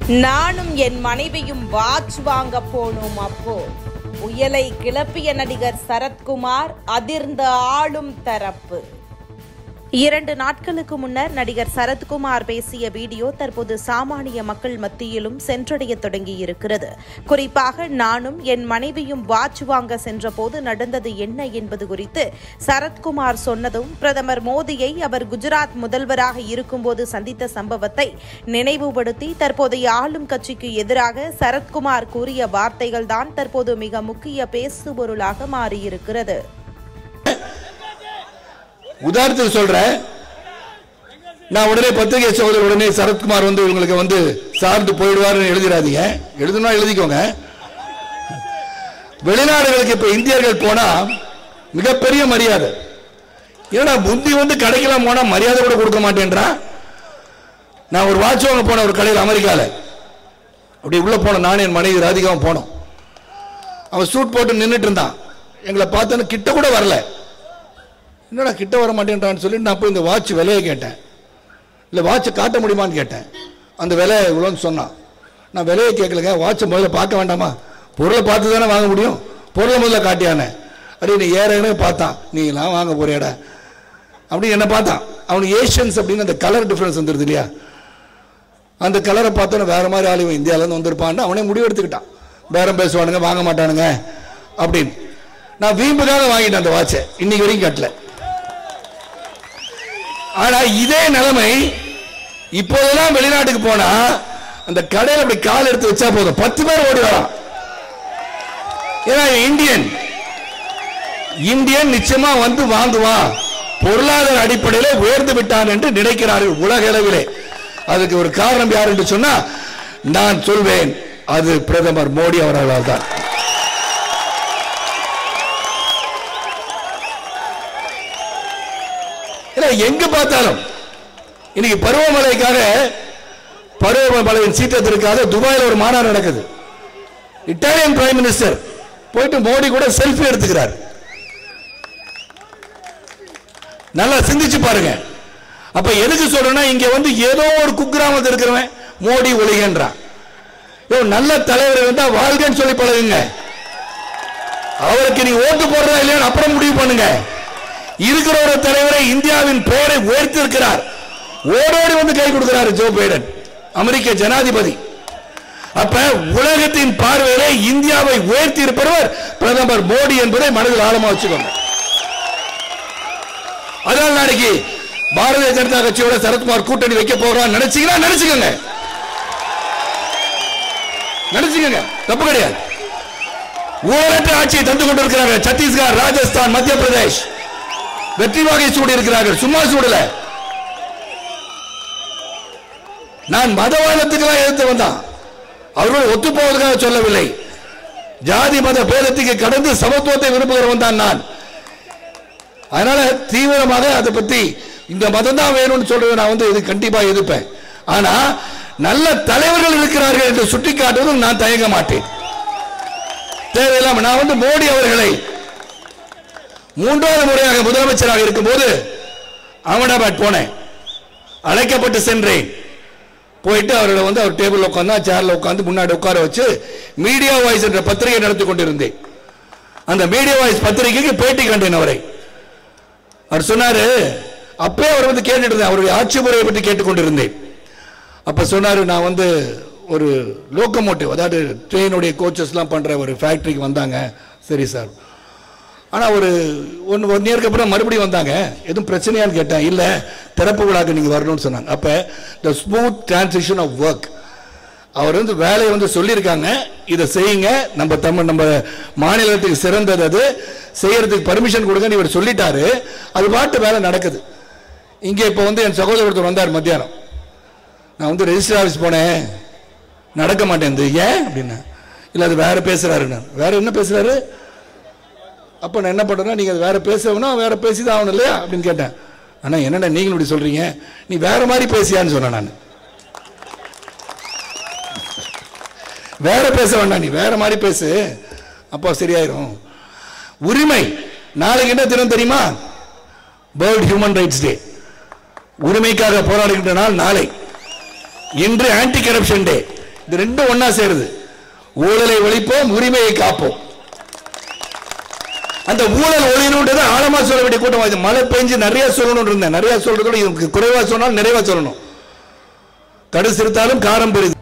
நானும் என் மனைவியும் வாட்ச் வாங்க போனோம் அப்போ புயலை கிளப்பிய நடிகர் சரத்குமார் அதிர்ந்த ஆளும் தரப்பு இரண்டு நாட்களுக்கு முன்னர் நடிகர் சரத்குமார் பேசிய வீடியோ தற்போது சாமானிய மக்கள் மத்தியிலும் சென்றடைய தொடங்கியிருக்கிறது குறிப்பாக நானும் என் மனைவியும் வாட்ச் வாங்க சென்றபோது நடந்தது என்ன என்பது குறித்து சரத்குமார் சொன்னதும் பிரதமர் மோடியை அவர் குஜராத் முதல்வராக இருக்கும்போது சந்தித்த சம்பவத்தை நினைவுபடுத்தி தற்போதைய ஆளும் கட்சிக்கு எதிராக சரத்குமார் கூறிய வார்த்தைகள் தான் தற்போது மிக முக்கிய பேசுபொருளாக மாறியிருக்கிறது உதாரணத்துக்கு சொல்றேன் நான் உடனே பத்திரிகை சகோதரர் உடனே சரத்குமார் வந்து உங்களுக்கு வந்து சார்ந்து போயிடுவாருன்னு எழுதிடாதீங்க எழுதுனா எழுதிக்கோங்க வெளிநாடுகளுக்கு இப்ப இந்தியர்கள் போனா மிகப்பெரிய மரியாதை ஏன்னா முந்தி வந்து கடைக்கெல்லாம் போனா மரியாதை கூட கொடுக்க மாட்டேன்றான் நான் ஒரு வாட்ச் வாங்க போனேன் ஒரு கடையில் அமெரிக்கால அப்படி உள்ள போனோம் நானும் என் மனைவி ராதிகாவும் போனோம் அவன் சூட் போட்டு நின்றுட்டு இருந்தான் எங்களை பார்த்தோன்னு கிட்ட கூட வரல என்னடா கிட்ட வர மாட்டேன்றான்னு சொல்லி நான் போய் இந்த வாட்ச் விலையை கேட்டேன் இல்லை வாட்சை காட்ட முடியுமான்னு கேட்டேன் அந்த விலை இவ்வளோன்னு சொன்னான் நான் விலையை கேட்கலங்க வாட்சை முதல்ல பார்க்க வேண்டாமா பொருளை பார்த்து தானே வாங்க முடியும் பொருளை முதல்ல காட்டியானே அப்படி நீ ஏற ஏற பார்த்தான் நீலாம் வாங்க போறியாடா அப்படி என்ன பார்த்தான் அவனுக்கு ஏஷியன்ஸ் அப்படின்னு அந்த கலர் டிஃப்ரென்ஸ் வந்துருது இல்லையா அந்த கலரை பார்த்தோன்னே வேற மாதிரி ஆள் இவன் இந்தியாவிலேருந்து வந்திருப்பான்னு அவனே முடிவு எடுத்துக்கிட்டான் பேரம் பேசுவானுங்க வாங்க மாட்டானுங்க அப்படின்னு நான் வீம்புக்காக வாங்கிட்டேன் அந்த வாட்சை இன்னைக்கு வரைக்கும் கட்டல ஆனா இதே நிலைமை இப்போதெல்லாம் வெளிநாட்டுக்கு போனா அந்த கடையில் அப்படி கால் எடுத்து வச்சா போதும் பத்து பேர் ஓடி வரலாம் ஏன்னா இந்தியன் இந்தியன் நிச்சயமா வந்து வாங்குவான் பொருளாதார அடிப்படையில் உயர்ந்து விட்டான் என்று நினைக்கிறார்கள் உலக அளவிலே அதுக்கு ஒரு காரணம் யார் என்று சொன்னா நான் சொல்வேன் அது பிரதமர் மோடி அவர்களால் தான் ஏன்னா எங்க பார்த்தாலும் இன்னைக்கு பருவமழைக்காக பருவமழையின் சீற்றத்திற்காக துபாயில் ஒரு மாநாடு நடக்குது இட்டாலியன் பிரைம் மினிஸ்டர் போயிட்டு மோடி கூட செல்ஃபி எடுத்துக்கிறார் நல்லா சிந்திச்சு பாருங்க அப்ப எதுக்கு சொல்றேன்னா இங்க வந்து ஏதோ ஒரு குக்கிராமத்தில் இருக்கிறவன் மோடி ஒளிகின்றான் யோ, நல்ல தலைவர் வந்தா வாழ்கன்னு சொல்லி பழகுங்க அவருக்கு நீ ஓட்டு போடுறதா இல்லையா அப்புறம் முடிவு பண்ணுங்க இருக்கிற ஒரு தலைவரை இந்தியாவின் பெயரை உயர்த்தி இருக்கிறார் ஓடோடி வந்து கை கொடுக்கிறார் ஜோ பைடன் அமெரிக்க ஜனாதிபதி அப்ப உலகத்தின் பார்வையிலே இந்தியாவை உயர்த்தி இருப்பவர் பிரதமர் மோடி என்பதை மனதில் ஆழமா வச்சுக்கோங்க அதனால நாளைக்கு பாரதிய ஜனதா கட்சியோட சரத்குமார் கூட்டணி வைக்க போறான்னு நினைச்சீங்கன்னா நினைச்சுக்கோங்க நினைச்சுக்கோங்க தப்பு கிடையாது ஊழலற்ற ஆட்சியை தந்து கொண்டிருக்கிறார்கள் சத்தீஸ்கர் ராஜஸ்தான் மத்திய பிரதேஷ் வெற்றி வாகை சூடி இருக்கிறார்கள் சும்மா சூடல நான் மதவாதத்துக்கெல்லாம் எதிர்த்து வந்தான் அவர்கள் ஒத்து போவதற்காக சொல்லவில்லை ஜாதி மத பேதத்துக்கு கடந்து சமத்துவத்தை விரும்புகிறவன் தான் நான் அதனால தீவிரமாக அதை பத்தி இந்த மதம் தான் வேணும்னு சொல்றது நான் வந்து இது கண்டிப்பா எதிர்ப்பேன் ஆனா நல்ல தலைவர்கள் இருக்கிறார்கள் என்று சுட்டிக்காட்டுவதும் நான் தயங்க மாட்டேன் தேவையில்லாம நான் வந்து மோடி அவர்களை மூன்றாவது முறையாக முதலமைச்சராக இருக்கும்போது அகமதாபாத் போனேன் அழைக்கப்பட்டு சென்றேன் போயிட்டு அவர்களை வந்து அவர் டேபிள் உட்காந்து சேர்ல உட்காந்து முன்னாடி உட்கார வச்சு மீடியா வாய்ஸ் என்ற பத்திரிகை நடத்தி கொண்டிருந்தேன் அந்த மீடியா வாய்ஸ் பத்திரிகைக்கு பேட்டி கண்டேன் அவரை அவர் சொன்னாரு அப்பே அவர் வந்து கேட்டுட்டு இருந்தேன் அவருடைய ஆட்சி முறையை பற்றி கேட்டுக்கொண்டிருந்தேன் அப்ப சொன்னாரு நான் வந்து ஒரு லோக்கோமோட்டிவ் அதாவது ட்ரெயினுடைய கோச்சஸ்லாம் பண்ற ஒரு ஃபேக்டரிக்கு வந்தாங்க சரி சார் ஆனா ஒரு ஒன்று ஒன் இயருக்கு அப்புறம் மறுபடியும் வந்தாங்க எதுவும் பிரச்சனையான்னு கேட்டேன் இல்ல திறப்பு விழாக்கு நீங்க வரணும்னு சொன்னாங்க அப்ப the smooth transition of work அவர் வந்து வேலையை வந்து சொல்லியிருக்காங்க இதை செய்யுங்க நம்ம தமிழ் நம்ம மாநிலத்துக்கு சிறந்தது அது செய்யறதுக்கு பர்மிஷன் கொடுங்கன்னு இவர் சொல்லிட்டாரு அது பாட்டு வேலை நடக்குது இங்க இப்ப வந்து என் சகோதரர் ஒருத்தர் வந்தார் மத்தியானம் நான் வந்து ரெஜிஸ்டர் ஆஃபீஸ் போனேன் நடக்க மாட்டேங்குது ஏன் அப்படின்னா இல்ல அது வேற பேசுறாரு வேற என்ன பேசுறாரு அப்ப நான் என்ன பண்றேன்னா நீங்க அது வேற பேசணும்னா வேற பேசிதான் ஆகணும் இல்லையா அப்படின்னு கேட்டேன் ஆனா என்னடா நீங்களும் இப்படி சொல்றீங்க நீ வேற மாதிரி பேசியான்னு சொன்னேன் நான் வேற பேச வேண்டாம் நீ வேற மாதிரி பேசு அப்போ சரியாயிரும் உரிமை நாளைக்கு என்ன தினம் தெரியுமா வேர்ல்ட் ஹியூமன் ரைட்ஸ் டே உரிமைக்காக போராடுகின்ற நாள் நாளை இன்று ஆன்டி கரப்ஷன் டே இது ரெண்டும் ஒண்ணா சேருது ஊழலை ஒழிப்போம் உரிமையை காப்போம் அந்த ஊழல் ஒழியணுன்றது ஆழமா சொல்ல வேண்டிய கூட்டம் இது மழை பெஞ்சு நிறைய சொல்லணும்னு இருந்தேன் நிறைய சொல்றதோட இதுக்கு குறைவா சொன்னாலும் நிறைவா சொல்லணும் கடு சிறுத்தாலும் காரம் பெரிது